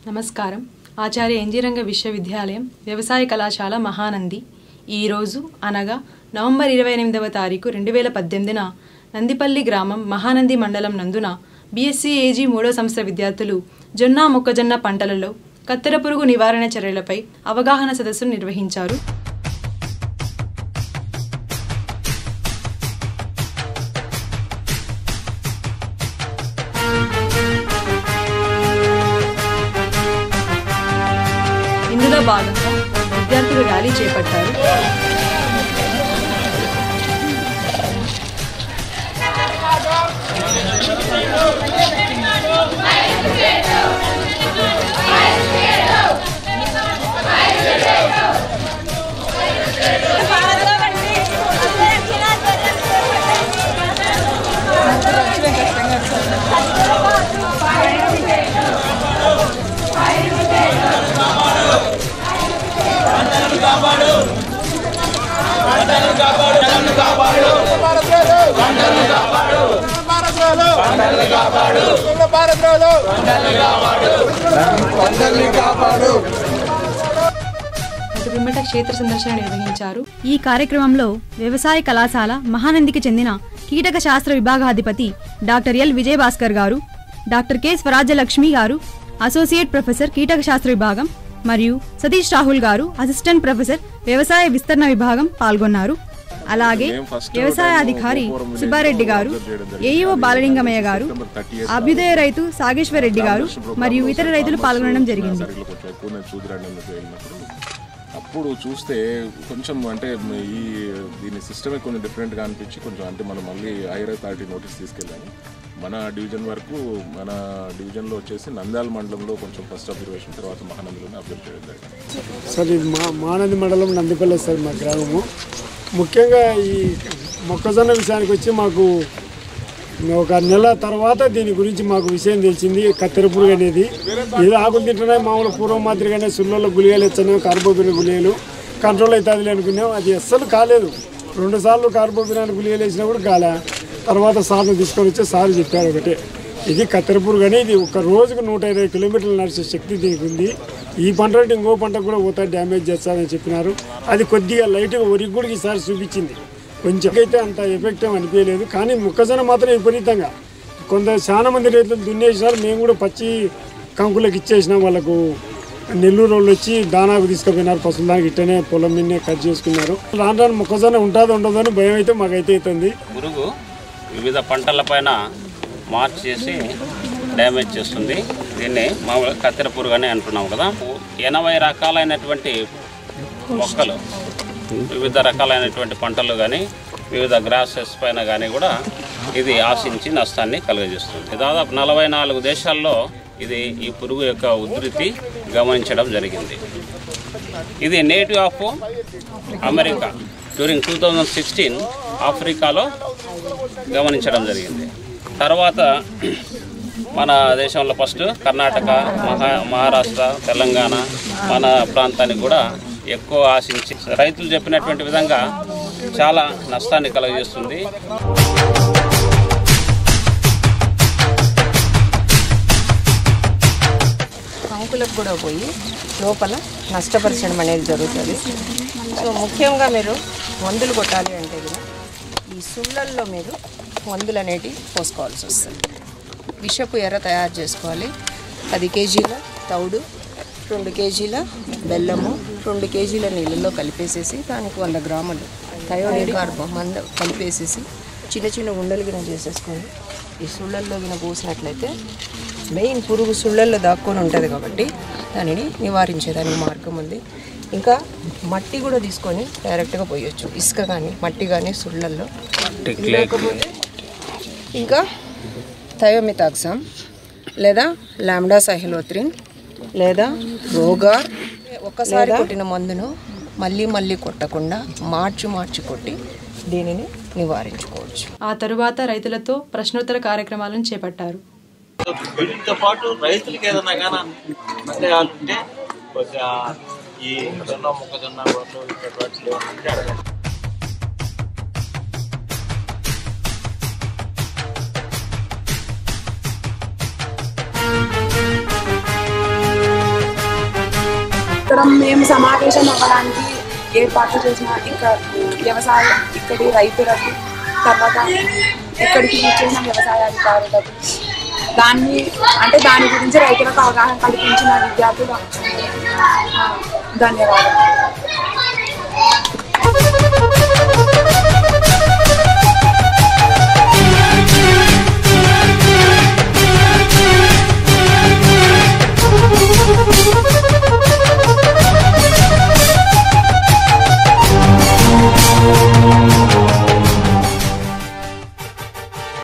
నమస్కారం ఆచార్య ఎంజీరంగ విశ్వవిద్యాలయం వ్యవసాయ కళాశాల మహానంది ఈరోజు అనగా నవంబర్ ఇరవై ఎనిమిదవ తారీఖు రెండు వేల పద్దెనిమిదిన నందిపల్లి గ్రామం మహానంది మండలం నందున బీఎస్సీ ఏజీ మూడో సంవత్సర విద్యార్థులు జొన్న మొక్కజొన్న పంటలలో కత్తెర పురుగు నివారణ చర్యలపై అవగాహన సదస్సును నిర్వహించారు ఇందులో భాగంగా విద్యార్థులు ర్యాలీ చేపట్టారు అటు పిమ్మట క్షేత్ర సందర్శన నిర్వహించారు ఈ కార్యక్రమంలో వ్యవసాయ కళాశాల మహానందికి చెందిన కీటక శాస్త్ర విభాగాధిపతి డాక్టర్ ఎల్ విజయభాస్కర్ గారు డాక్టర్ కె స్వరాజ్యలక్ష్మి గారు అసోసియేట్ ప్రొఫెసర్ కీటక శాస్త్ర విభాగం మరియు సతీష్ రాహుల్ గారు అసిస్టెంట్ ప్రొఫెసర్ వ్యవసాయ విస్తరణ విభాగం పాల్గొన్నారు అలాగే వ్యవసాయ అధికారి సుబ్బారెడ్డి గారు ఏఈఓ బాలలింగమయ్య గారు అభ్యుదయ రైతు సాగేశ్వర్ రెడ్డి గారు మరియు ఇతర రైతులు పాల్గొనడం జరిగింది సరిగ్గా కొంచెం ఎక్కువ నేను చూదిరాండి ఎందుకు వెళ్ళినప్పుడు అప్పుడు చూస్తే కొంచెం అంటే ఈ దీని సిస్టమే కొంచెం డిఫరెంట్గా అనిపించి కొంచెం అంటే మనం మళ్ళీ హైర్ అథారిటీ నోటీస్ తీసుకెళ్ళాము మన డివిజన్ వరకు మన డివిజన్లో వచ్చేసి నంద్యాల మండలంలో కొంచెం ఫస్ట్ అబ్జర్వేషన్ తర్వాత మహానందిలోనే అబ్జర్వ్ చేయడం జరిగింది సార్ ఇది మా మానంది మండలం నందిపల్లి సార్ మా గ్రామము ముఖ్యంగా ఈ మొక్కజొన్న విషయానికి వచ్చి మాకు ఒక నెల తర్వాత దీని గురించి మాకు విషయం తెలిసింది కత్తెర పురుగు అనేది ఏదో ఆకులు తింటున్నాయి మామూలు పూర్వం మాదిరిగానే సుళ్ళలో గుళికలు ఇచ్చాను కార్బోబిన్ గుళికలు కంట్రోల్ అవుతుంది అనుకున్నాం అది అస్సలు కాలేదు రెండు సార్లు కార్బోబినాన్ గుళికలు వేసినా కూడా కాలే తర్వాత సార్ను తీసుకొని వచ్చి సార్ చెప్పారు ఒకటే ఇది కత్తెర పురుగు అని ఇది ఒక రోజుకు నూట ఇరవై కిలోమీటర్లు నడిచే శక్తి దీనికి ఉంది ఈ పంట అంటే ఇంకో పంటకు కూడా పోతా డ్యామేజ్ చేస్తారని చెప్పినారు అది కొద్దిగా లైట్గా ఒరికి కూడా ఈసారి చూపించింది కొంచెం అయితే అంత ఎఫెక్ట్ ఏం అనిపించలేదు కానీ మొక్కజొన్న మాత్రం విపరీతంగా కొంత చాలా మంది రైతులు దున్నేసినారు మేము కూడా పచ్చి కంకులకు ఇచ్చేసినాం వాళ్ళకు నెల్లూరు వాళ్ళు వచ్చి దానాకు తీసుకుపోయినారు పశువుల దానికి ఇట్టనే పొలం మీదనే కట్ చేసుకున్నారు రాను రాను మొక్కజొన్న ఉంటుందో ఉండదో అని భయం అయితే మాకైతే అవుతుంది పురుగు వివిధ పంటలపైన మార్చి చేసి డ్యామేజ్ చేస్తుంది దీన్ని మామూలుగా కత్తెర పురుగు అని అంటున్నాం కదా ఎనభై రకాలైనటువంటి మొక్కలు వివిధ రకాలైనటువంటి పంటలు కానీ వివిధ గ్రాసెస్ పైన కానీ కూడా ఇది ఆశించి నష్టాన్ని కలుగజేస్తుంది దాదాపు నలభై నాలుగు దేశాల్లో ఇది ఈ పురుగు యొక్క ఉధృతి గమనించడం జరిగింది ఇది native of America during two thousand sixteen ఆఫ్రికాలో గమనించడం జరిగింది తర్వాత మన దేశంలో ఫస్ట్ కర్ణాటక మహా మహారాష్ట్ర తెలంగాణ మన ప్రాంతానికి కూడా ఎక్కువ ఆశించి రైతులు చెప్పినటువంటి విధంగా చాలా నష్టాన్ని కలుగజేస్తుంది కంకులకు కూడా పోయి లోపల నష్టపరచడం అనేది జరుగుతుంది సో ముఖ్యంగా మీరు మందులు కొట్టాలి అంటే కూడా ఈ సుళ్ళల్లో మీరు మందులు అనేటివి పోసుకోవాల్సి వస్తుంది విషపు ఎర్ర తయారు చేసుకోవాలి పది కేజీల తౌడు రెండు కేజీల బెల్లము రెండు కేజీల నీళ్ళల్లో కలిపేసేసి దానికి వంద గ్రాములు థయోడిన్ కార్బో మంద కలిపేసేసి చిన్న చిన్న ఉండలు గిన చేసేసుకొని ఈ సుళ్ళల్లో గిన పోసినట్లయితే మెయిన్ పురుగు సుళ్ళల్లో దాక్కొని ఉంటుంది కాబట్టి దానిని నివారించేదానికి మార్గం ఉంది ఇంకా మట్టి కూడా తీసుకొని డైరెక్ట్గా పోయొచ్చు ఇసుక కానీ మట్టి కానీ సుళ్ళల్లో లేకపోతే ఇంకా థయోమితాక్సమ్ లేదా లామ్డా సహిలోత్రిన్ లేదా రోగార్ ఒక్కసారి కొట్టిన మందును మళ్ళీ మళ్ళీ కొట్టకుండా మార్చి మార్చి కొట్టి దీనిని నివారించుకోవచ్చు ఆ తరువాత రైతులతో ప్రశ్నోత్తర కార్యక్రమాలను చేపట్టారు వీటితో పాటు రైతులకి ఏదైనా కానీ సందేహాలుంటే కొద్దిగా ఈ జొన్న మొక్కజొన్న గొడ్లు ఇటువంటి వాటిలో ఉంటే అడగండి ఇక్కడ మేము సమావేశం అవ్వడానికి ఏర్పాట్లు చేసిన ఇక్కడ వ్యవసాయ ఇక్కడి రైతులకు తర్వాత ఇక్కడికి చేసిన వ్యవసాయ అధికారులకు దాన్ని అంటే దాని గురించి రైతులకు అవగాహన కల్పించిన విద్యార్థులు ఆ, ధన్యవాదాలు